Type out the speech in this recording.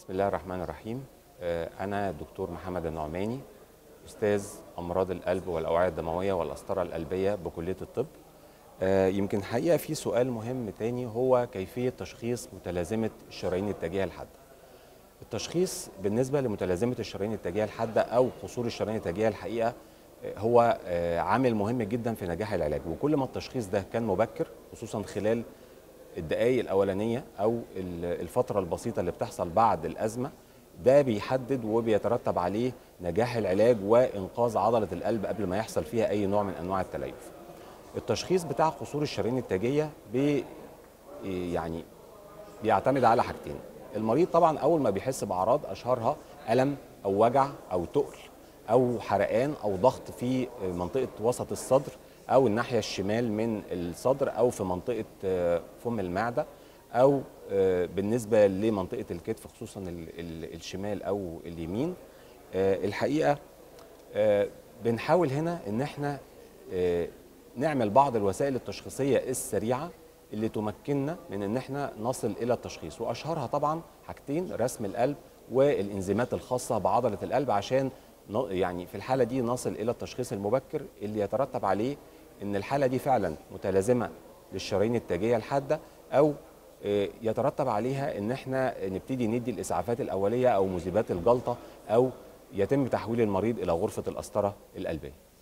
بسم الله الرحمن الرحيم آه، أنا دكتور محمد النعماني أستاذ أمراض القلب والأوعية الدموية والأسطرة القلبية بكلية الطب آه، يمكن حقيقة في سؤال مهم تاني هو كيفية تشخيص متلازمة الشرايين التاجية الحادة التشخيص بالنسبة لمتلازمة الشرايين التاجية الحادة أو قصور الشرايين التاجية الحقيقة آه، هو آه، عامل مهم جدا في نجاح العلاج وكل ما التشخيص ده كان مبكر خصوصا خلال الدقائق الاولانيه او ال- الفتره البسيطه اللي بتحصل بعد الازمه ده بيحدد وبيترتب عليه نجاح العلاج وانقاذ عضله القلب قبل ما يحصل فيها اي نوع من انواع التليف. التشخيص بتاع قصور الشرايين التاجيه بي يعني بيعتمد على حاجتين المريض طبعا اول ما بيحس باعراض اشهرها الم او وجع او تقل او حرقان او ضغط في منطقه وسط الصدر او الناحيه الشمال من الصدر او في منطقه آه، فم المعده او آه، بالنسبه لمنطقه الكتف خصوصا ال- ال- الشمال او اليمين آه، الحقيقه آه، بنحاول هنا ان احنا آه، نعمل بعض الوسائل التشخيصيه السريعه اللي تمكننا من ان احنا نصل الى التشخيص واشهرها طبعا حاجتين رسم القلب والانزيمات الخاصه بعضله القلب عشان ن- يعني في الحاله دي نصل الى التشخيص المبكر اللي يترتب عليه ان الحاله دي فعلا متلازمه للشرايين التاجيه الحاده او آه، يترتب عليها ان احنا نبتدي ندي الاسعافات الاوليه او مذيبات الجلطه او يتم تحويل المريض الى غرفه القسطره القلبيه